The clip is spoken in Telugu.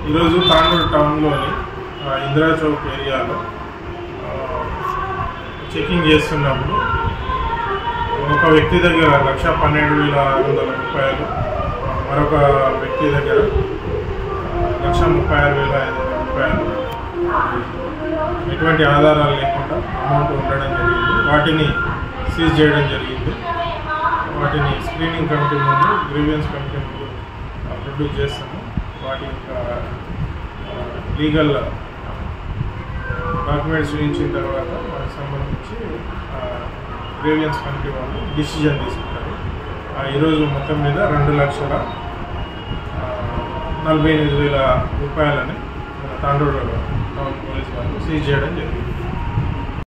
ఈరోజు తాండూరు టౌన్లోని ఆ, ఇందిరా చౌక్ ఏరియాలో ఆ, చెకింగ్ చేస్తున్నప్పుడు ఒక వ్యక్తి దగ్గర లక్ష పన్నెండు వేల ఆరు వందల రూపాయలు మరొక వ్యక్తి దగ్గర ఆ, లక్ష ముప్పై ఆరు వేల ఐదు వందల రూపాయలు ఎటువంటి ఆధారాలు లేకుండా అమౌంట్ ఉండడం జరిగింది వాటిని సీజ్ చేయడం జరిగింది వాటిని స్క్రీనింగ్ కమిటీ ముందు గ్రీవియన్స్ కమిటీ ముందు ఆ, ప్రొడ్యూస్ చేస్తాము వాటి యొక్క లీగల్ డాక్యుమెంట్స్ చూపించిన తర్వాత వాటికి సంబంధించి గ్రీవియన్స్ కమిటీ వాళ్ళు డిసిజన్ తీసుకుంటారు ఆ, ఈరోజు మొత్తం మీద రెండు లక్షల ఆ, నలభై ఎనిమిది వేల రూపాయలని మన తాండూరు టౌన్ పోలీస్ వాళ్ళు సీజ్ చేయడం జరిగింది